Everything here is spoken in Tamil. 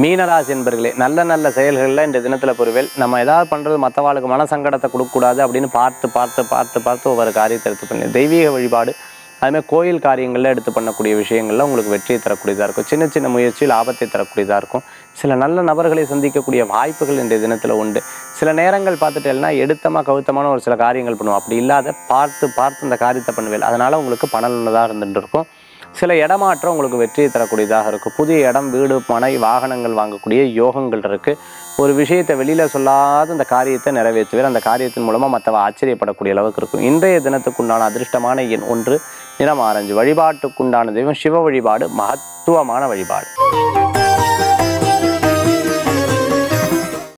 மீனராசி என்பர்களே நல்ல நல்ல செயல்களில் இந்த தினத்தில் பொறுவேல் நம்ம ஏதாவது பண்ணுறது மற்றவாளுக்கு மன சங்கடத்தை கொடுக்கக்கூடாது அப்படின்னு பார்த்து பார்த்து பார்த்து பார்த்து ஒவ்வொரு காரியத்தை எடுத்து பண்ணி தெய்வீக வழிபாடு அதுமாதிரி கோயில் காரியங்களில் எடுத்து பண்ணக்கூடிய விஷயங்களில் உங்களுக்கு வெற்றியை தரக்கூடியதாக இருக்கும் சின்ன சின்ன முயற்சியில் ஆபத்தை தரக்கூடியதாக இருக்கும் சில நல்ல நபர்களை சந்திக்கக்கூடிய வாய்ப்புகள் இன்றைய தினத்தில் உண்டு சில நேரங்கள் பார்த்துட்டேன்னா எடுத்தமாக கவுத்தமான ஒரு சில காரியங்கள் பண்ணுவோம் அப்படி இல்லாத பார்த்து பார்த்து இந்த காரியத்தை பண்ணுவேன் அதனால் உங்களுக்கு பணம் இருந்துட்டு இருக்கும் சில இடமாற்றம் உங்களுக்கு வெற்றியை தரக்கூடியதாக இருக்கும் புதிய இடம் வீடு மனை வாகனங்கள் வாங்கக்கூடிய யோகங்கள் இருக்குது ஒரு விஷயத்தை வெளியில் சொல்லாத இந்த காரியத்தை நிறைவேற்றுவேன் அந்த காரியத்தின் மூலமாக மற்றவ ஆச்சரியப்படக்கூடிய அளவுக்கு இருக்கும் இன்றைய தினத்துக்குண்டான அதிர்ஷ்டமான எண் ஒன்று நிறம் ஆரஞ்சு வழிபாட்டுக்குண்டான தெய்வம் சிவ வழிபாடு மகத்துவமான வழிபாடு